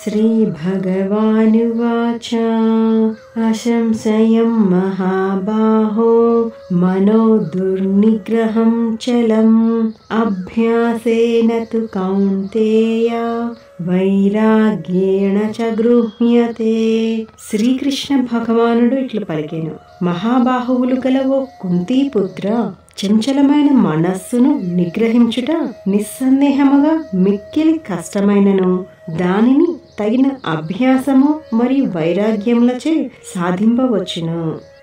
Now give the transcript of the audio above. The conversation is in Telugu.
श्रीभगवानुवाच अशंसयं महाबाहो मनो दुर्निग्रहं चलम् अभ्यासेन तु कौन्तेय వైరాగ్యేణ చ గృహ్యతే శ్రీకృష్ణ భగవానుడు ఇట్లు పలికెను మహాబాహువులు గల ఓ కుంతీపుత్ర చంచలమైన మనస్సును నిగ్రహించుట నిస్సందేహముగా మిక్కిలి కష్టమైనను దానిని తగిన అభ్యాసము మరియు వైరాగ్యములచే సాధింపవచ్చును